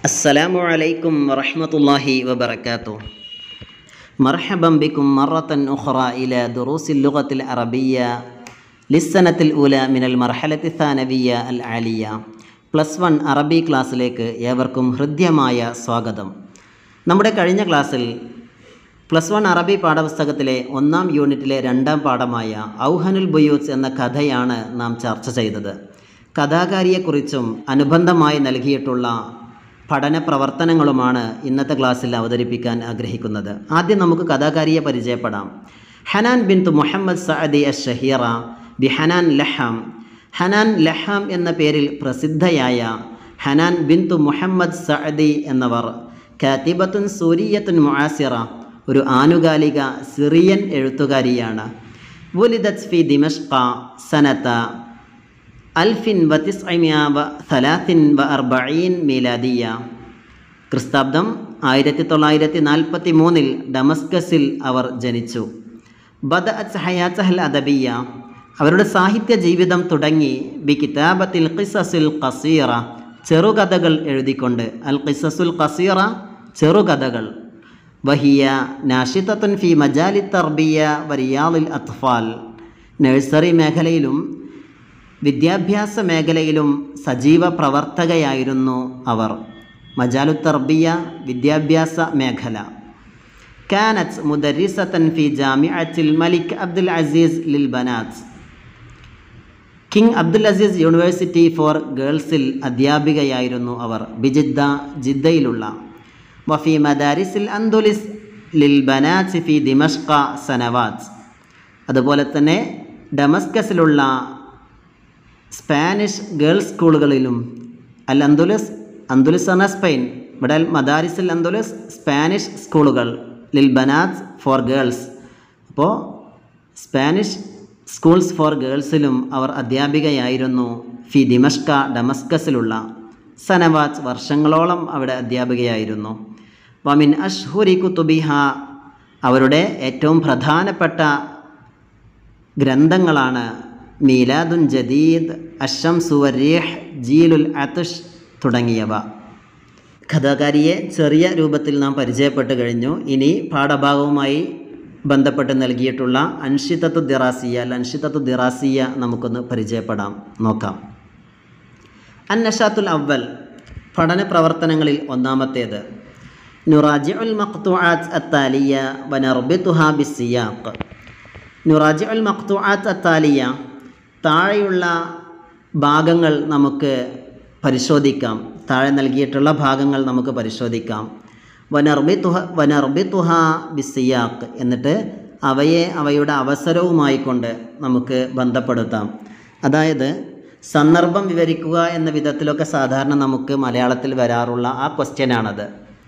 السلام عليكم ورحمة الله وبركاته مرحبا بكم مرة أخرى إلى دروس اللغة العربية للسنة الأولى من المرحلة الثانوية العالية plus one അറബി ക്ലാസ്സിലേക്ക് ഏവർക്കും ഹൃദ്യമായ സ്വാഗതം നമ്മുടെ കഴിഞ്ഞ ക്ലാസ്സിൽ പ്ലസ് വൺ അറബി പാഠപുസ്തകത്തിലെ ഒന്നാം യൂണിറ്റിലെ രണ്ടാം പാഠമായ ഔഹനുൽ ബുയൂസ് എന്ന കഥയാണ് നാം ചർച്ച ചെയ്തത് കഥാകാരിയെക്കുറിച്ചും അനുബന്ധമായി നൽകിയിട്ടുള്ള പഠന പ്രവർത്തനങ്ങളുമാണ് ഇന്നത്തെ ക്ലാസ്സിൽ അവതരിപ്പിക്കാൻ ആഗ്രഹിക്കുന്നത് ആദ്യം നമുക്ക് കഥാകാരിയെ പരിചയപ്പെടാം ഹനാൻ ബിൻ മുഹമ്മദ് സഅദി അഷ് ഷഹീറ ബി ഹനാൻ ലഹാം ഹനാൻ ലഹാം എന്ന പേരിൽ പ്രസിദ്ധയായ ഹനാൻ ബിന്തു മുഹമ്മദ് സഅദി എന്നവർ കാത്തിബത്തുൻ സൂരിയത്തുൻ മുആസിറ ഒരു ആനുകാലിക സിറിയൻ എഴുത്തുകാരിയാണ് വുലിദത് ഫി ദിമഷ്ക സനത്ത അൽഫിൻ വത്തിസ്അമിയ വ സലാത്തിൻ വ അർബഈൻ മീലാദിയ ക്രിസ്താബ്ദം ആയിരത്തി തൊള്ളായിരത്തി നാൽപ്പത്തി മൂന്നിൽ ഡമസ്കസിൽ അവർ ജനിച്ചു ബദ അച്ച് ഹയാത്തഹൽ അദബിയ അവരുടെ സാഹിത്യ ജീവിതം തുടങ്ങി ബി കിതാബത്തിൽ ഖിസസുൽ ഖസീറ ചെറുകഥകൾ എഴുതിക്കൊണ്ട് അൽ ഖിസസുൽ ഖസീറ ചെറുകഥകൾ വഹിയ നാഷിത്തത്തുൻ ഫി മജാലി തർബിയ വരിയാലിൽ അത്ഫാൽ നഴ്സറി മേഖലയിലും വിദ്യാഭ്യാസ മേഖലയിലും സജീവ പ്രവർത്തകയായിരുന്നു അവർ മജാലു തർബിയ വിദ്യാഭ്യാസ മേഖല കാനത്ത് മുദരിസത്തൻ ഫി ജാമിഅത്തിൽ മലിക് അബ്ദുൽ അസീസ് ലിൽ ബനാത്ത് King Abdul Aziz university for ഗേൾസിൽ അധ്യാപികയായിരുന്നു അവർ ബിജിദ്ദ ജിദ്ദയിലുള്ള വഫി മദാരിസിൽ അന്തുലിസ് ലിൽ ബനാത്ത് ഫി ദിമഷ്ക സനവാത്ത് അതുപോലെ തന്നെ ഡമസ്കസിലുള്ള സ്പാനിഷ് ഗേൾസ് സ്കൂളുകളിലും അൽ അന്തുലസ് അന്തുലസ് എന്ന സ്പെയിൻ ഇവിടെ അൽ മദാരിസിൽ അന്തുലസ് സ്പാനിഷ് സ്കൂളുകൾ ലിൽ ബനാത്ത് ഫോർ ഗേൾസ് അപ്പോൾ സ്പാനിഷ് സ്കൂൾസ് ഫോർ ഗേൾസിലും അവർ അധ്യാപികയായിരുന്നു ഫി ദിമഷ്ക ഡമസ്കസിലുള്ള സനവാത്ത് വർഷങ്ങളോളം അവിടെ അധ്യാപികയായിരുന്നു വമിൻ അഷ്ഹുരി കുത്തുബിഹ അവരുടെ ഏറ്റവും പ്രധാനപ്പെട്ട ഗ്രന്ഥങ്ങളാണ് മീലാദുൻ ജദീദ് അഷം സുവരീഹ് ജീലുൽ അതുഷ് തുടങ്ങിയവ കഥാകാരിയെ ചെറിയ രൂപത്തിൽ നാം പരിചയപ്പെട്ട് കഴിഞ്ഞു ഇനി പാഠഭാഗവുമായി ബന്ധപ്പെട്ട് നൽകിയിട്ടുള്ള അൻഷിതത്തു ദിറാസിയ അല്ല അൻഷിതത്തു ദിറാസിയ നമുക്കൊന്ന് പരിചയപ്പെടാം നോക്കാം അന്നഷാത്തുൽ അവൽ പഠന പ്രവർത്തനങ്ങളിൽ ഒന്നാമത്തേത് നുറാജിഉൽ മഖ്തുആത്ത് അത്താലിയ വനർബിത്തുഹ ബിസിയാഖ് നുറാജിഉൽ മഖ്തുആത്ത് അത്താലിയ താഴെയുള്ള ഭാഗങ്ങൾ നമുക്ക് പരിശോധിക്കാം താഴെ നൽകിയിട്ടുള്ള ഭാഗങ്ങൾ നമുക്ക് പരിശോധിക്കാം വനർബിത്തുഹ വനർബിത്തുഹ ബിസിയാഖ് എന്നിട്ട് അവയെ അവയുടെ അവസരവുമായി കൊണ്ട് നമുക്ക് ബന്ധപ്പെടുത്താം അതായത് സന്ദർഭം വിവരിക്കുക എന്ന വിധത്തിലൊക്കെ സാധാരണ നമുക്ക് മലയാളത്തിൽ വരാറുള്ള ആ ക്വസ്റ്റ്യനാണത്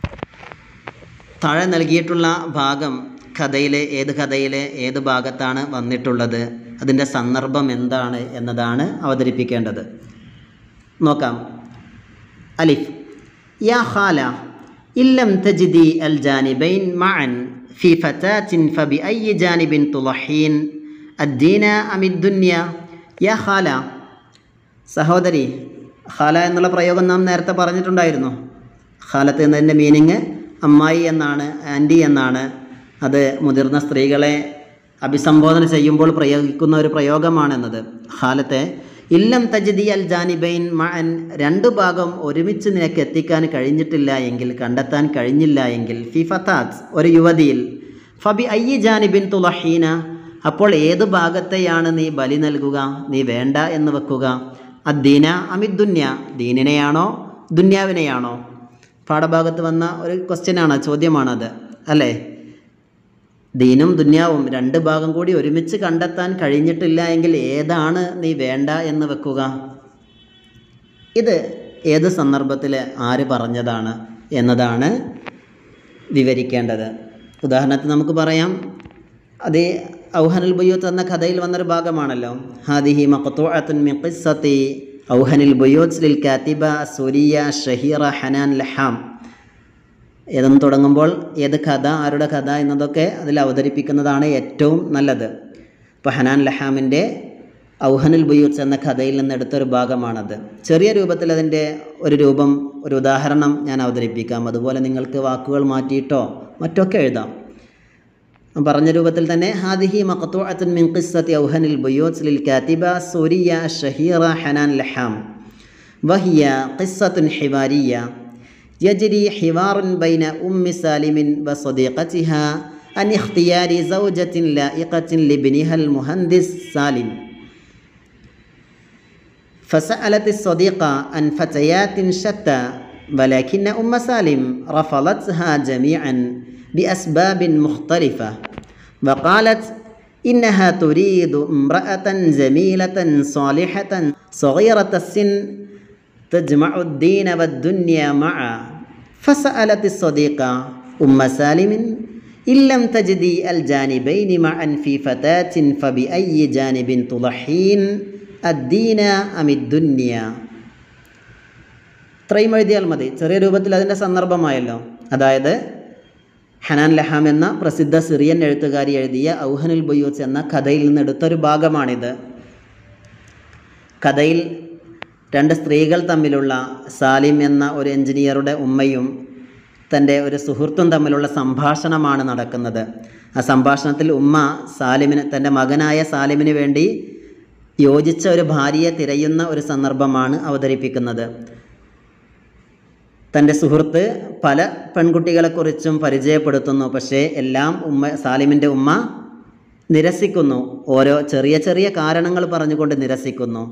താഴെ നൽകിയിട്ടുള്ള ഭാഗം കഥയിലെ ഏത് കഥയിലെ ഏത് ഭാഗത്താണ് വന്നിട്ടുള്ളത് അതിൻ്റെ സന്ദർഭം എന്താണ് എന്നതാണ് അവതരിപ്പിക്കേണ്ടത് നോക്കാം അലിഫ് യാ ഖാല ഇല്ലം തജിദി അൽ ജാനിബൈൻ മഅൻ ഫി ഫതാത്തിൻ ഫബി ഐ ജാനിബിൻ തുളഹീൻ അദ്ദീന അമിദ്ദുന്യ യാ ഖാല സഹോദരി ഖാല എന്നുള്ള പ്രയോഗം നാം നേരത്തെ പറഞ്ഞിട്ടുണ്ടായിരുന്നു ഖാലത്ത് എന്നതിൻ്റെ മീനിങ് അമ്മായി എന്നാണ് ആൻറ്റി എന്നാണ് അത് മുതിർന്ന സ്ത്രീകളെ അഭിസംബോധന ചെയ്യുമ്പോൾ പ്രയോഗിക്കുന്ന ഒരു പ്രയോഗമാണെന്നത് ഖാലത്തെ ഇല്ലം തജിദി അൽ ജാനിബൈൻ മഅൻ രണ്ടു ഭാഗം ഒരുമിച്ച് നിനക്ക് എത്തിക്കാൻ കഴിഞ്ഞിട്ടില്ല എങ്കിൽ കണ്ടെത്താൻ കഴിഞ്ഞില്ല എങ്കിൽ ഫി ഫത്താത്ത് ഒരു യുവതിയിൽ ഫബി അയ്യ ജാനിബിൻ തുലഹീന അപ്പോൾ ഏത് ഭാഗത്തെയാണ് നീ ബലി നൽകുക നീ വേണ്ട എന്ന് വെക്കുക അദ്ദീന അമിദ്ദുന്യ ദീനിനെയാണോ ദുന്യാവിനെയാണോ പാഠഭാഗത്ത് വന്ന ഒരു ക്വസ്റ്റ്യനാണ് ചോദ്യമാണത് അല്ലേ ദീനും ദുന്യാവും രണ്ട് ഭാഗം കൂടി ഒരുമിച്ച് കണ്ടെത്താൻ കഴിഞ്ഞിട്ടില്ല എങ്കിൽ ഏതാണ് നീ വേണ്ട എന്ന് വെക്കുക ഇത് ഏത് സന്ദർഭത്തിൽ ആര് പറഞ്ഞതാണ് എന്നതാണ് വിവരിക്കേണ്ടത് ഉദാഹരണത്തിന് നമുക്ക് പറയാം അത് ഔഹനുൽ ബുയൂത്ത് എന്ന കഥയിൽ വന്നൊരു ഭാഗമാണല്ലോ ഹാദിഹി മഖ്തൂഅത്തുൻ മിൻ ഖിസ്സത്തി ഔഹനുൽ ബുയൂത്ത് ലിൽ കാത്തിബ സുരിയ ഷഹീറ ഹനാൻ ലഹാം ഏതെന്ന് തുടങ്ങുമ്പോൾ ഏത് കഥ ആരുടെ കഥ എന്നതൊക്കെ അതിൽ അവതരിപ്പിക്കുന്നതാണ് ഏറ്റവും നല്ലത് ഇപ്പോൾ ഹനാൻ ലഹാമിൻ്റെ ഔഹനുൽ ബുയൂത്ത് എന്ന കഥയിൽ നിന്ന് എടുത്തൊരു ഭാഗമാണത് ചെറിയ രൂപത്തിൽ അതിൻ്റെ ഒരു രൂപം ഒരു ഉദാഹരണം ഞാൻ അവതരിപ്പിക്കാം അതുപോലെ നിങ്ങൾക്ക് വാക്കുകൾ മാറ്റിയിട്ടോ മറ്റൊക്കെ എഴുതാം പറഞ്ഞ രൂപത്തിൽ തന്നെ ഹാദിഹി മഖത്തൂഅത്തുൻ മിൻ ഖിസ്സത്തി ഔഹനിൽ ബുയൂത്ത് ലിൽ കാത്തിബ സൂരിയ ഷഹീറ ഹനാൻ ലഹാം വഹിയ ഖിസ്സത്തുൻ ഹിവാരിയ يجري حوار بين أم سالم وصديقتها عن اختيار زوجة لائقة لابنها المهندس سالم فسألت الصديقة عن فتيات شتى ولكن أم سالم رفضتها جميعا بأسباب مختلفة وقالت إنها تريد امرأة جميلة صالحة صغيرة السن تجمع الدين والدنيا معا فسألت الصديقة أم سالم إن لم تجدي الجانبين معا في فتاة فبأي جانب تضحين الدين أم الدنيا ഇത്രയും എഴുതിയാൽ മതി ചെറിയ രൂപത്തിൽ അതിൻ്റെ സന്ദർഭമായല്ലോ അതായത് ഹനാൻ ലഹാം എന്ന പ്രസിദ്ധ സിറിയൻ എഴുത്തുകാരി എഴുതിയ ഔഹനുൽ ബുയൂത്ത് എന്ന കഥയിൽ നിന്ന് എടുത്തൊരു ഭാഗമാണിത് കഥയിൽ രണ്ട് സ്ത്രീകൾ തമ്മിലുള്ള സാലിം എന്ന ഒരു എഞ്ചിനീയറുടെ ഉമ്മയും തൻ്റെ ഒരു സുഹൃത്തും തമ്മിലുള്ള സംഭാഷണമാണ് നടക്കുന്നത് ആ സംഭാഷണത്തിൽ ഉമ്മ സാലിമിന് തൻ്റെ മകനായ സാലിമിന് വേണ്ടി യോജിച്ച ഒരു ഭാര്യയെ തിരയുന്ന ഒരു സന്ദർഭമാണ് അവതരിപ്പിക്കുന്നത് തൻ്റെ സുഹൃത്ത് പല പെൺകുട്ടികളെക്കുറിച്ചും പരിചയപ്പെടുത്തുന്നു പക്ഷേ എല്ലാം ഉമ്മ സാലിമിൻ്റെ ഉമ്മ നിരസിക്കുന്നു ഓരോ ചെറിയ ചെറിയ കാരണങ്ങൾ പറഞ്ഞുകൊണ്ട് നിരസിക്കുന്നു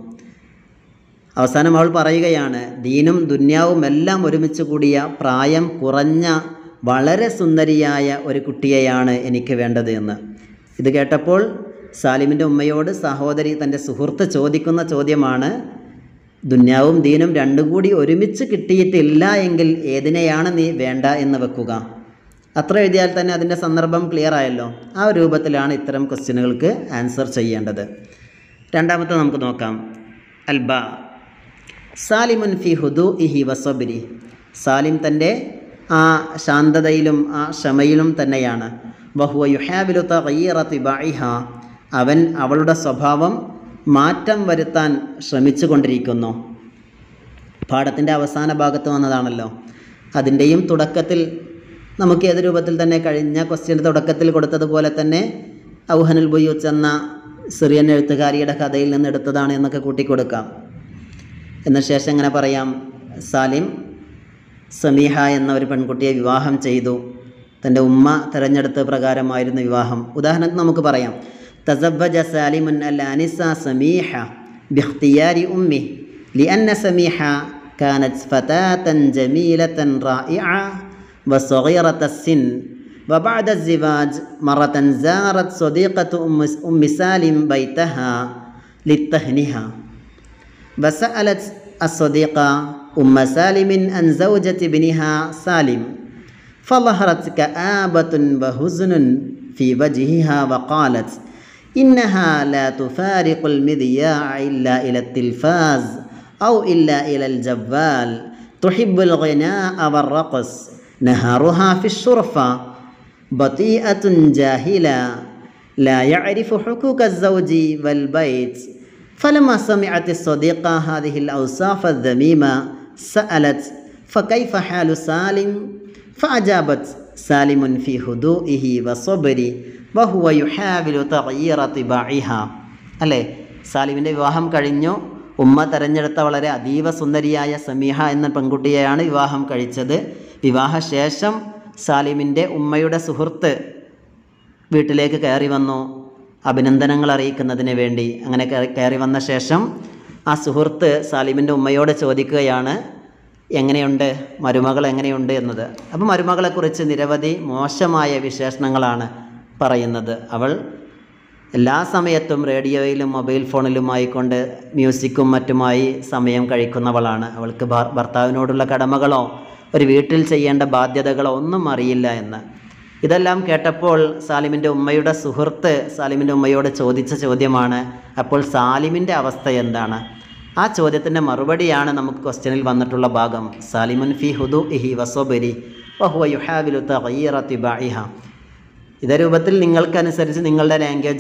അവസാനം അവൾ പറയുകയാണ് ദീനും ദുന്യാവും എല്ലാം ഒരുമിച്ച് കൂടിയ പ്രായം കുറഞ്ഞ വളരെ സുന്ദരിയായ ഒരു കുട്ടിയെയാണ് എനിക്ക് വേണ്ടത് എന്ന് ഇത് കേട്ടപ്പോൾ സാലിമിൻ്റെ ഉമ്മയോട് സഹോദരി തൻ്റെ സുഹൃത്ത് ചോദിക്കുന്ന ചോദ്യമാണ് ദുന്യാവും ദീനും രണ്ടും കൂടി ഒരുമിച്ച് കിട്ടിയിട്ടില്ല എങ്കിൽ ഏതിനെയാണ് നീ വേണ്ട എന്ന് വെക്കുക അത്ര എഴുതിയാൽ തന്നെ അതിൻ്റെ സന്ദർഭം ക്ലിയർ ആയല്ലോ ആ ഒരു രൂപത്തിലാണ് ഇത്തരം ക്വസ്റ്റ്യനുകൾക്ക് ആൻസർ ചെയ്യേണ്ടത് രണ്ടാമത്തെ നമുക്ക് നോക്കാം അൽബ സാലിമുൻ ഫി ഹുദു ഇഹി വസബിരി സാലിം തൻ്റെ ആ ശാന്തതയിലും ആ ക്ഷമയിലും തന്നെയാണ് വഹുവ യുഹാബിലു തയ്യറത്തി ബായിഹ അവൻ അവളുടെ സ്വഭാവം മാറ്റം വരുത്താൻ ശ്രമിച്ചു കൊണ്ടിരിക്കുന്നു പാഠത്തിൻ്റെ അവസാന ഭാഗത്ത് വന്നതാണല്ലോ അതിൻ്റെയും തുടക്കത്തിൽ നമുക്ക് ഏത് രൂപത്തിൽ തന്നെ കഴിഞ്ഞ ക്വസ്റ്റ്യൻ്റെ തുടക്കത്തിൽ കൊടുത്തതുപോലെ തന്നെ ഔഹനുൽ ബുയൂത്ത് എന്ന സിറിയൻ എഴുത്തുകാരിയുടെ കഥയിൽ നിന്ന് എടുത്തതാണ് എന്നൊക്കെ കൂട്ടിക്കൊടുക്കാം എന്ന ശേഷം എങ്ങനെ പറയാം സാലിം സമീഹ എന്ന ഒരു പെൺകുട്ടിയെ വിവാഹം ചെയ്തു തൻ്റെ ഉമ്മ തിരഞ്ഞെടുത്ത പ്രകാരമായിരുന്നു വിവാഹം ഉദാഹരണത്തിന് നമുക്ക് പറയാം തസബ്ബജ സാലിമുൻ അൽ അനിസ സമീഹ ബിഖ്തിയാരി ഉമ്മി لأن سميحة كانت فتاة جميلة رائعة وصغيرة السن وبعد الزواج مرة زارت صديقة أم أم سالم بيتها للتهنئة وسألت الصديقة أم سالم عن زوجة ابنها سالم فظهرت كآبة وحزن في وجهها وقالت إنها لا تفارق المذياع إلا إلى التلفاز أو إلا إلى الجوال تحب الغناء والرقص نهارها في الشرفة بطيئة جاهلة لا يعرف حقوق الزوج والبيت فلما سمعت الصديقة هذه الأوصاف الذميمة سألت فكيف حال سالم فأجابت سالم في هدوئه وصبره وهو يحاول تغيير طباعها അല്ലേ സാലിമിൻ്റെ വിവാഹം കഴിഞ്ഞു ഉമ്മ തെരഞ്ഞെടുത്ത വളരെ അതീവ സുന്ദരിയായ സമീഹ എന്ന പെൺകുട്ടിയെയാണ് വിവാഹം കഴിച്ചത് വിവാഹശേഷം സാലിമിൻ്റെ ഉമ്മയുടെ സുഹൃത്ത് വീട്ടിലേക്ക് കയറി വന്നു അഭിനന്ദനങ്ങൾ അറിയിക്കുന്നതിന് വേണ്ടി അങ്ങനെ കയറി- കയറി വന്ന ശേഷം ആ സുഹൃത്ത് സാലിമിൻ്റെ ഉമ്മയോട് ചോദിക്കുകയാണ് എങ്ങനെയുണ്ട് മരുമകൾ എങ്ങനെയുണ്ട് എന്നത് അപ്പോൾ മരുമകളെക്കുറിച്ച് നിരവധി മോശമായ വിശേഷണങ്ങളാണ് പറയുന്നത് അവൾ എല്ലാ സമയത്തും റേഡിയോയിലും മൊബൈൽ ഫോണിലുമായിക്കൊണ്ട് മ്യൂസിക്കും മറ്റുമായി സമയം കഴിക്കുന്നവളാണ് അവൾക്ക് ഭർ- ഭർത്താവിനോടുള്ള കടമകളോ ഒരു വീട്ടിൽ ചെയ്യേണ്ട ബാധ്യതകളോ ഒന്നും അറിയില്ല എന്ന് ഇതെല്ലാം കേട്ടപ്പോൾ സാലിമിൻ്റെ ഉമ്മയുടെ സുഹൃത്ത് സാലിമിൻ്റെ ഉമ്മയോട് ചോദിച്ച ചോദ്യമാണ് അപ്പോൾ സാലിമിൻ്റെ അവസ്ഥ എന്താണ് ആ ചോദ്യത്തിൻ്റെ മറുപടിയാണ് നമുക്ക് ക്വസ്റ്റ്യനിൽ വന്നിട്ടുള്ള ഭാഗം സാലിമുൻ ഫി ഹുദു ഇഹി വസോബരി വഹുവ യുഹാവിലു തയ്യറ തിബായിഹ ഇതേ രൂപത്തിൽ നിങ്ങൾക്കനുസരിച്ച് നിങ്ങളുടെ ലാംഗ്വേജിൽ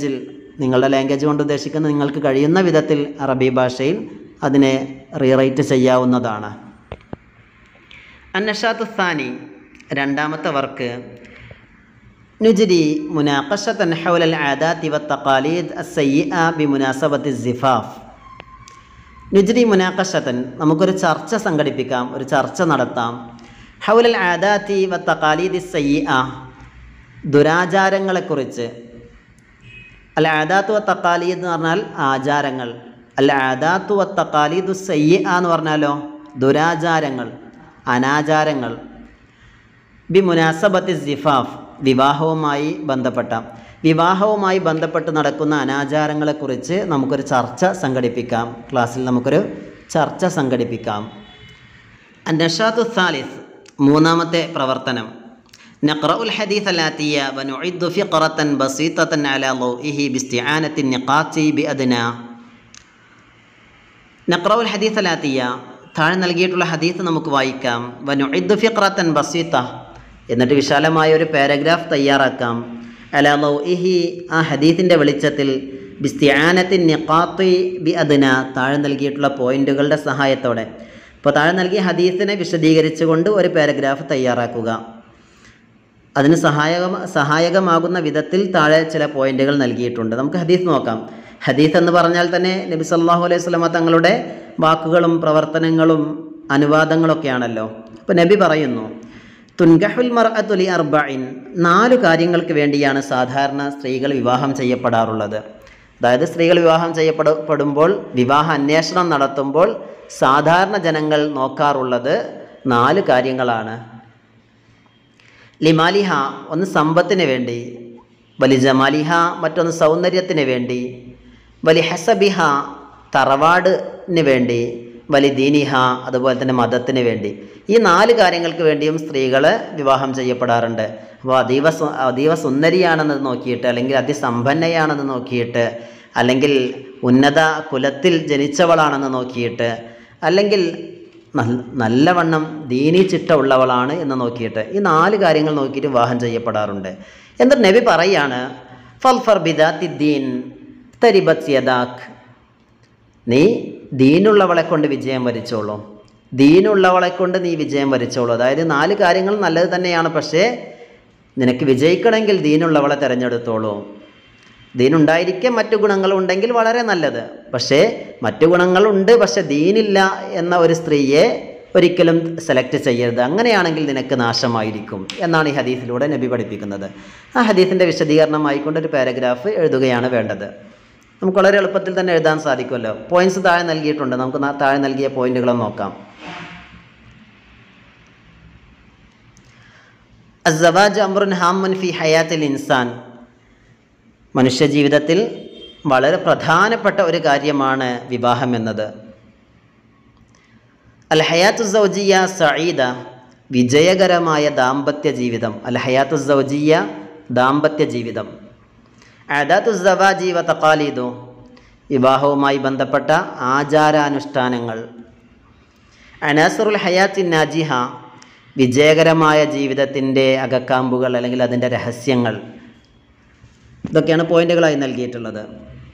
നിങ്ങളുടെ ലാംഗ്വേജ് കൊണ്ട് ഉദ്ദേശിക്കുന്നത് നിങ്ങൾക്ക് കഴിയുന്ന വിധത്തിൽ അറബി ഭാഷയിൽ അതിനെ റീറൈറ്റ് ചെയ്യാവുന്നതാണ് അന്നഷാത്ത് സാനി രണ്ടാമത്തെ വർക്ക് നുജ്രി മുനാഖഷത്തൻ ഹൗലൽ ആദാത്തി വ തഖാലീദ് അസ്സയ്യിഅ ബിമുനാസബത്തി സിഫാഫ് നുജ്രി മുനാഖഷത്തൻ നമുക്കൊരു ചർച്ച സംഘടിപ്പിക്കാം ഒരു ചർച്ച നടത്താം ഹൗലൽ ആദാത്തി വ തഖാലീദ് സയ്യിഅ ദുരാചാരങ്ങളെക്കുറിച്ച് അൽ ആദാത്തു വ തക്കാലീദ് എന്ന് പറഞ്ഞാൽ ആചാരങ്ങൾ അൽ ആദാത്തു വ തക്കാലീദു സയ്യ എന്ന് പറഞ്ഞാലോ ദുരാചാരങ്ങൾ അനാചാരങ്ങൾ ബി മുനാസബത്തി സിഫാഫ് വിവാഹവുമായി ബന്ധപ്പെട്ട വിവാഹവുമായി ബന്ധപ്പെട്ട് നടക്കുന്ന അനാചാരങ്ങളെക്കുറിച്ച് നമുക്കൊരു ചർച്ച സംഘടിപ്പിക്കാം ക്ലാസ്സിൽ നമുക്കൊരു ചർച്ച സംഘടിപ്പിക്കാം നഷാത്തു സാലിസ് മൂന്നാമത്തെ പ്രവർത്തനം نقرأ الحديث الآتية ونعد فقرة بسيطة على ضوئه باستعانة النقاط بأدنى نقرأ الحديث الآتية താഴെ നൽകിയിട്ടുള്ള ഹദീസ് നമുക്ക് വായിക്കാം വനുഇദ് ഫിഖ്റത്തൻ ബസീത്ത എന്നിട്ട് വിശാലമായ ഒരു പാരഗ്രാഫ് തയ്യാറാക്കാം അലാ ലൗഇഹി ആ ഹദീസിൻ്റെ വെളിച്ചത്തിൽ ബിസ്തിയാനത്തിൻ നിഖാത്തി ബി അദ്ന താഴെ നൽകിയിട്ടുള്ള പോയിന്റുകളുടെ സഹായത്തോടെ അപ്പോൾ താഴെ നൽകിയ ഹദീസിനെ വിശദീകരിച്ചുകൊണ്ട് ഒരു പാരഗ്രാഫ് തയ്യാറാക്കുക അതിന് സഹായക സഹായകമാകുന്ന വിധത്തിൽ താഴെ ചില പോയിന്റുകൾ നൽകിയിട്ടുണ്ട് നമുക്ക് ഹദീസ് നോക്കാം ഹദീസ് എന്ന് പറഞ്ഞാൽ തന്നെ നബി സല്ലാഹു അലൈഹി സ്വലമ തങ്ങളുടെ വാക്കുകളും പ്രവർത്തനങ്ങളും അനുവാദങ്ങളൊക്കെയാണല്ലോ അപ്പോൾ നബി പറയുന്നു തുൻഗഹുൽ മർഅത്തുലി അർബഇൻ നാല് കാര്യങ്ങൾക്ക് വേണ്ടിയാണ് സാധാരണ സ്ത്രീകൾ വിവാഹം ചെയ്യപ്പെടാറുള്ളത് അതായത് സ്ത്രീകൾ വിവാഹം ചെയ്യപ്പെടുമ്പോൾ വിവാഹ അന്വേഷണം നടത്തുമ്പോൾ സാധാരണ ജനങ്ങൾ നോക്കാറുള്ളത് നാല് കാര്യങ്ങളാണ് ലിമാലിഹ ഒന്ന് സമ്പത്തിന് വേണ്ടി വലി ജമാലിഹ മറ്റൊന്ന് സൗന്ദര്യത്തിന് വേണ്ടി വലി ഹസബിഹ തറവാടിന് വേണ്ടി വലി ദീനിഹ അതുപോലെ തന്നെ മതത്തിന് വേണ്ടി ഈ നാല് കാര്യങ്ങൾക്ക് വേണ്ടിയും സ്ത്രീകൾ വിവാഹം ചെയ്യപ്പെടാറുണ്ട് അപ്പോൾ അതീവ സു- അതീവ സുന്ദരിയാണെന്ന് നോക്കിയിട്ട് അല്ലെങ്കിൽ അതിസമ്പന്നയാണെന്ന് നോക്കിയിട്ട് അല്ലെങ്കിൽ ഉന്നത കുലത്തിൽ ജനിച്ചവളാണെന്ന് നോക്കിയിട്ട് അല്ലെങ്കിൽ നല്ല നല്ലവണ്ണം ദീനി ചിട്ട ഉള്ളവളാണ് എന്ന് നോക്കിയിട്ട് ഈ നാല് കാര്യങ്ങൾ നോക്കിയിട്ട് വിവാഹം ചെയ്യപ്പെടാറുണ്ട് എന്നിട്ട് നബി പറയാണ് ഫൽഫർ ബിദാത്തി ദീൻ തരിബത് യദാഖ് നീ ദീനുള്ളവളെ കൊണ്ട് വിജയം വരിച്ചോളൂ ദീനുള്ളവളെ കൊണ്ട് നീ വിജയം വരിച്ചോളൂ അതായത് നാല് കാര്യങ്ങൾ നല്ലത് തന്നെയാണ് പക്ഷേ നിനക്ക് വിജയിക്കണമെങ്കിൽ ദീനുള്ളവളെ തിരഞ്ഞെടുത്തോളൂ ദീനുണ്ടായിരിക്കെ മറ്റു ഗുണങ്ങളുണ്ടെങ്കിൽ വളരെ നല്ലത് പക്ഷേ മറ്റു ഗുണങ്ങളുണ്ട് പക്ഷെ ദീനില്ല എന്ന ഒരു സ്ത്രീയെ ഒരിക്കലും സെലക്ട് ചെയ്യരുത് അങ്ങനെയാണെങ്കിൽ നിനക്ക് നാശമായിരിക്കും എന്നാണ് ഈ ഹദീസിലൂടെ നബി പഠിപ്പിക്കുന്നത് ആ ഹദീസിൻ്റെ വിശദീകരണമായിക്കൊണ്ട് ഒരു പാരഗ്രാഫ് എഴുതുകയാണ് വേണ്ടത് നമുക്ക് വളരെ എളുപ്പത്തിൽ തന്നെ എഴുതാൻ സാധിക്കുമല്ലോ പോയിന്റ്സ് താഴെ നൽകിയിട്ടുണ്ട് നമുക്ക് നാ- താഴെ നൽകിയ പോയിന്റുകളും നോക്കാം അസവാജ് അമ്രുൻ ഹാമുൻ ഫി ഹയാത്തിൽ ഇൻസാൻ മനുഷ്യ ജീവിതത്തിൽ വളരെ പ്രധാനപ്പെട്ട ഒരു കാര്യമാണ് വിവാഹം എന്നത് അൽ ഹയാത്തു സൗജിയ സഈദ വിജയകരമായ ദാമ്പത്യ ജീവിതം അൽ ഹയാത്തു സൗജിയ ദാമ്പത്യ ജീവിതം അദാത്തു സവാജി വ തക്കാലീദു വിവാഹവുമായി ബന്ധപ്പെട്ട ആചാരാനുഷ്ഠാനങ്ങൾ അനാസറുൽ ഹയാത്തിൻ നാജിഹ വിജയകരമായ ജീവിതത്തിൻ്റെ അകക്കാമ്പുകൾ അല്ലെങ്കിൽ അതിൻ്റെ രഹസ്യങ്ങൾ ഇതൊക്കെയാണ് പോയിന്റുകളായി നൽകിയിട്ടുള്ളത്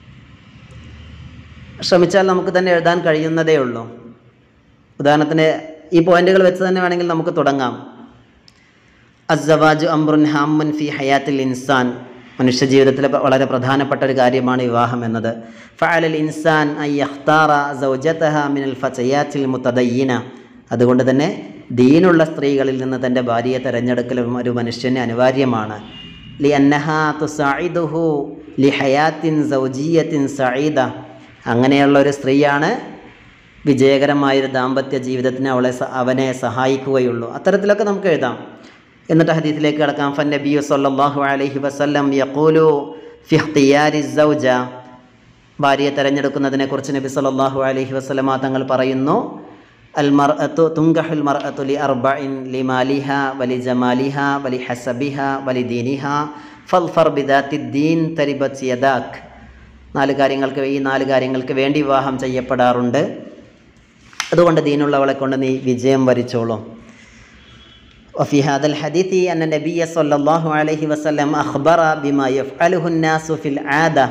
ശ്രമിച്ചാൽ നമുക്ക് തന്നെ എഴുതാൻ കഴിയുന്നതേ ഉള്ളൂ ഉദാഹരണത്തിന് ഈ പോയിന്റുകൾ വെച്ച് തന്നെ വേണമെങ്കിൽ നമുക്ക് തുടങ്ങാം അസവാജു അംറുൻ ഹാമുൻ ഫി ഹയാത്തിൽ ഇൻസാൻ മനുഷ്യ ജീവിതത്തിലെ വളരെ പ്രധാനപ്പെട്ട ഒരു കാര്യമാണ് വിവാഹം എന്നത് ഫഅലൽ ഇൻസാൻ ഐ യഖ്താറ സൗജതഹ മിനൽ ഫതയാത്തിൽ മുത്തദയ്യിന അതുകൊണ്ട് തന്നെ ദീനുള്ള സ്ത്രീകളിൽ നിന്ന് തൻ്റെ ഭാര്യയെ തിരഞ്ഞെടുക്കലും ഒരു മനുഷ്യന് അനിവാര്യമാണ് ലി അന്നഹ തുസായിദുഹു ലി ഹയാത്തിൻ സൗജീയത്തിൻ സഈദ അങ്ങനെയുള്ള ഒരു സ്ത്രീയാണ് വിജയകരമായൊരു ദാമ്പത്യ ജീവിതത്തിന് അവളെ സ- അവനെ സഹായിക്കുകയുള്ളൂ അത്തരത്തിലൊക്കെ നമുക്ക് എഴുതാം എന്നിട്ട് ഹദീസിലേക്ക് കിടക്കാം ഫൻ നബിയു സല്ലല്ലാഹു അലൈഹി വസല്ലം യഖൂലു ഫി ഇഖ്തിയാരി സൗജ ഭാര്യയെ തിരഞ്ഞെടുക്കുന്നതിനെക്കുറിച്ച് നബി സല്ലല്ലാഹു അലൈഹി വസല്ലമ തങ്ങൾ പറയുന്നു അൽ മർഅത്തു തുങ്കഹുൽ മർഅത്തു ലി അർബഇൻ ലി മാലിഹ വലി ജമാലിഹ വലി ഹസബിഹ വലി ദീനിഹ ഫൽഫർ ബിദാത്തി ദീൻ തരിബത് യദാക് നാല് കാര്യങ്ങൾക്ക് ഈ നാല് കാര്യങ്ങൾക്ക് വേണ്ടി വിവാഹം ചെയ്യപ്പെടാറുണ്ട് അതുകൊണ്ട് ദീനുള്ളവളെ കൊണ്ട് നീ വിജയം വരിച്ചോളൂ وفي هذا الحديث أن النبي صلى الله عليه وسلم أخبر بما يفعله الناس في العادة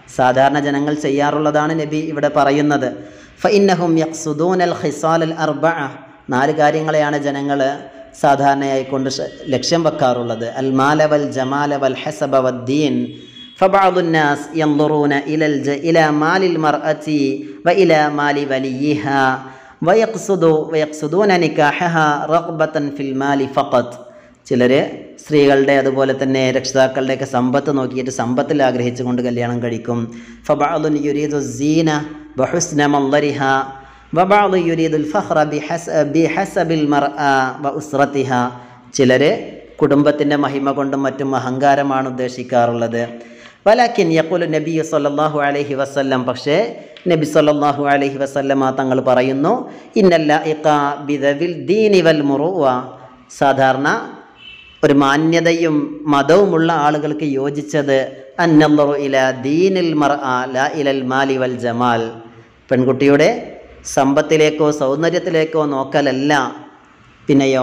സാധാരണ ജനങ്ങൾ ചെയ്യാറുള്ളതാണ് നബി ഇവിടെ പറയുന്നത് ഫഇന്നഹും യഖ്സുദൂൻ അൽ ഖിസാൽ അൽ അർബഅ നാല് കാര്യങ്ങളെയാണ് ജനങ്ങൾ സാധാരണയായി കൊണ്ട് ശ- ലക്ഷ്യം വെക്കാറുള്ളത് അൽ മാല വൽ ജമാല വൽ ഹസബ വദ്ദീൻ فبعض الناس ينظرون إلى الج... إلى مال المرأة وإلى مال وليها ويقصد ويقصدون نكاحها رغبة في المال فقط ചിലർ സ്ത്രീകളുടെ അതുപോലെ തന്നെ രക്ഷിതാക്കളുടെയൊക്കെ സമ്പത്ത് നോക്കിയിട്ട് സമ്പത്തിൽ ആഗ്രഹിച്ചുകൊണ്ട് കല്യാണം കഴിക്കും ഫബഅദുൻ യുരീദു സീന വഹുസ്ന മല്ലരിഹ വബഅദു യുരീദുൽ ഫഖ്റ ബിഹസ ബിഹസബിൽ മർഅ വ ഉസ്റതിഹ ചിലർ കുടുംബത്തിൻ്റെ മഹിമ കൊണ്ടും മറ്റും അഹങ്കാരമാണ് ഉദ്ദേശിക്കാറുള്ളത് വലാക്കിൻ യഖുലു നബി സല്ലല്ലാഹു അലൈഹി വസല്ലം പക്ഷേ നബി സല്ലല്ലാഹു അലൈഹി വസല്ലമ തങ്ങൾ പറയുന്നു ഇന്നല്ല ഇഖാ ബിദവിൽ ദീനി വൽ മുറുവ സാധാരണ ഒരു മാന്യതയും മതവുമുള്ള ആളുകൾക്ക് യോജിച്ചത് അന്നല്ലറു ഇല ദീനിൽ മർ ല ഇലൽ മാലി വൽ ജമാൽ പെൺകുട്ടിയുടെ സമ്പത്തിലേക്കോ സൗന്ദര്യത്തിലേക്കോ നോക്കലല്ല പിന്നെയോ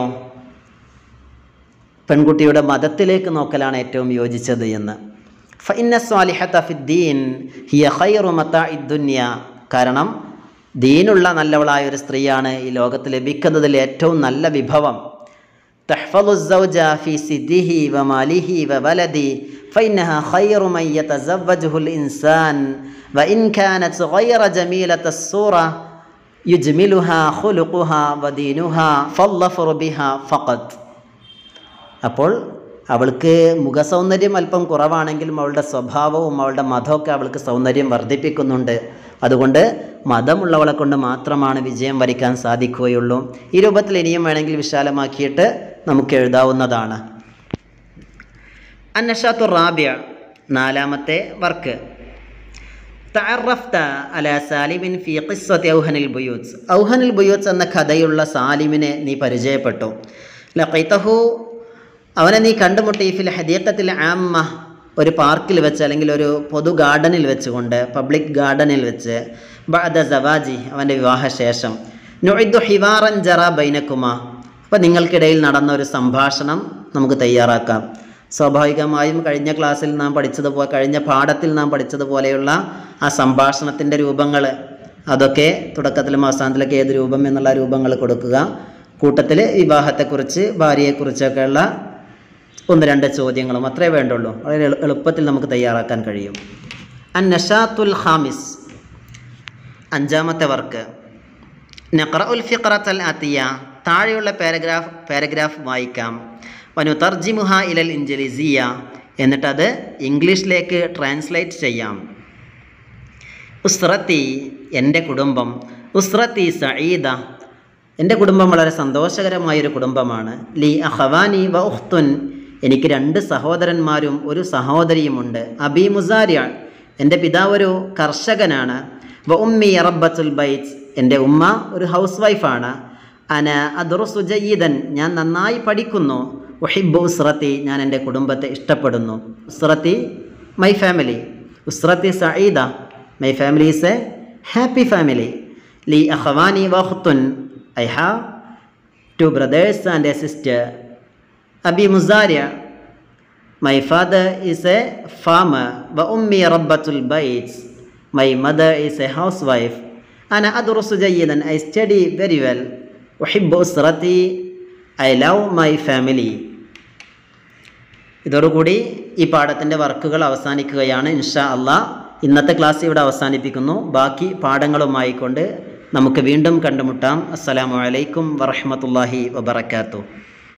പെൺകുട്ടിയുടെ മതത്തിലേക്ക് നോക്കലാണ് ഏറ്റവും യോജിച്ചത് എന്ന് ഫഇന്ന സ്വാലിഹത്ത ഫിദ്ദീൻ ഹിയ ഖൈറു മത്താഇ ദുനിയ കാരണം ദീനുള്ള നല്ലവളായ ഒരു സ്ത്രീയാണ് ഈ ലോകത്ത് ലഭിക്കുന്നതിൽ ഏറ്റവും നല്ല വിഭവം تحفظ الزوج في سده وماله وولده فإنها خير من يتزوجه الإنسان وإن كانت غير جميلة الصورة يجملها خلقها ودينها فالظفر بها فقط അപ്പോൾ അവൾക്ക് മുഖസൗന്ദര്യം അല്പം കുറവാണെങ്കിലും അവളുടെ സ്വഭാവവും അവളുടെ മതമൊക്കെ അവൾക്ക് സൗന്ദര്യം വർദ്ധിപ്പിക്കുന്നുണ്ട് അതുകൊണ്ട് മതമുള്ളവളെ കൊണ്ട് മാത്രമാണ് വിജയം വരിക്കാൻ സാധിക്കുകയുള്ളൂ ഈ രൂപത്തിൽ ഇനിയും വേണമെങ്കിൽ വിശാലമാക്കിയിട്ട് നമുക്ക് എഴുതാവുന്നതാണ് അന്നഷാത്തു റാബിയ നാലാമത്തെ വർക്ക് തഅറഫ്ത അല സാലിമിൻ ഫി ഖിസ്സത്തി ഔഹനിൽ ബുയൂത്സ് ഔഹനിൽ ബുയൂത്സ് എന്ന കഥയുള്ള സാലിമിനെ നീ പരിചയപ്പെട്ടു ലഖൈതഹു അവനെ നീ കണ്ടുമുട്ടി ഫിൽ ഹദീഖത്തിൽ ആമ്മ ഒരു പാർക്കിൽ വെച്ച് അല്ലെങ്കിൽ ഒരു പൊതു ഗാർഡനിൽ വെച്ചുകൊണ്ട് പബ്ലിക് ഗാർഡനിൽ വെച്ച് ബഅദ സവാജി അവൻ്റെ വിവാഹശേഷം നുഇദു ഹിവാറൻ ജറ ബൈനക്കുമ അപ്പോൾ നിങ്ങൾക്കിടയിൽ നടന്ന ഒരു സംഭാഷണം നമുക്ക് തയ്യാറാക്കാം സ്വാഭാവികമായും കഴിഞ്ഞ ക്ലാസ്സിൽ നാം പഠിച്ചതുപോലെ കഴിഞ്ഞ പാഠത്തിൽ നാം പഠിച്ചതുപോലെയുള്ള ആ സംഭാഷണത്തിൻ്റെ രൂപങ്ങൾ അതൊക്കെ തുടക്കത്തിലും അവസാനത്തിലൊക്കെ ഏത് രൂപം എന്നുള്ള രൂപങ്ങൾ കൊടുക്കുക കൂട്ടത്തിൽ വിവാഹത്തെക്കുറിച്ച് ഭാര്യയെക്കുറിച്ചൊക്കെയുള്ള ഒന്ന് രണ്ട് ചോദ്യങ്ങളും അത്രേ വേണ്ടുള്ളൂ വളരെ എളു- എളുപ്പത്തിൽ നമുക്ക് തയ്യാറാക്കാൻ കഴിയും അൻ നഷാത്തുൽ ഖാമിസ് അഞ്ചാമത്തെ വർക്ക് നഖറ ഉൽ ഫിഖറത്തൽ അത്തിയ താഴെയുള്ള പാരഗ്രാഫ് പാരഗ്രാഫ് വായിക്കാം വനു തർജിമുഹ ഇലൽ ഇഞ്ചലിസിയ എന്നിട്ടത് ഇംഗ്ലീഷിലേക്ക് ട്രാൻസ്ലേറ്റ് ചെയ്യാം ഉസ്രത്തി എൻ്റെ കുടുംബം ഉസ്രത്തി സഈദ എൻ്റെ കുടുംബം വളരെ സന്തോഷകരമായൊരു കുടുംബമാണ് ലി അഹവാനി വ ഉഖ്തുൻ എനിക്ക് രണ്ട് സഹോദരന്മാരും ഒരു സഹോദരിയുമുണ്ട് അബി മുസാരിയ എൻ്റെ പിതാവ് ഒരു കർഷകനാണ് വ ഉമ്മി റബ്ബത്തുൽ ബൈറ്റ് എൻ്റെ ഉമ്മ ഒരു ഹൗസ് വൈഫാണ് അന അദുറുസു ജയ്യിദൻ ഞാൻ നന്നായി പഠിക്കുന്നു വഹിബ് ഉസ്രത്തി ഞാൻ എൻ്റെ കുടുംബത്തെ ഇഷ്ടപ്പെടുന്നു ഉസ്രത്തി മൈ ഫാമിലി ഉസ്രത്തി സഈദ my family is a happy family ലി അഹവാനി വഖ്തുൻ I have two brothers and a sister അബി മുസാരിയ My father is a farmer وأمي ربة البيت. My mother is a housewife. أنا أدرس جيدا. I study very well. أحب أسرتي. I love my family. ഇതോടുകൂടി ഈ പാഠത്തിൻ്റെ വർക്കുകൾ അവസാനിക്കുകയാണ് ഇൻഷാ അള്ളാ ഇന്നത്തെ ക്ലാസ് ഇവിടെ അവസാനിപ്പിക്കുന്നു ബാക്കി പാഠങ്ങളുമായി കൊണ്ട് നമുക്ക് വീണ്ടും കണ്ടുമുട്ടാം അസ്സലാമു അലൈക്കും വറഹ്മത്തുള്ളാഹി വബറകാതുഹു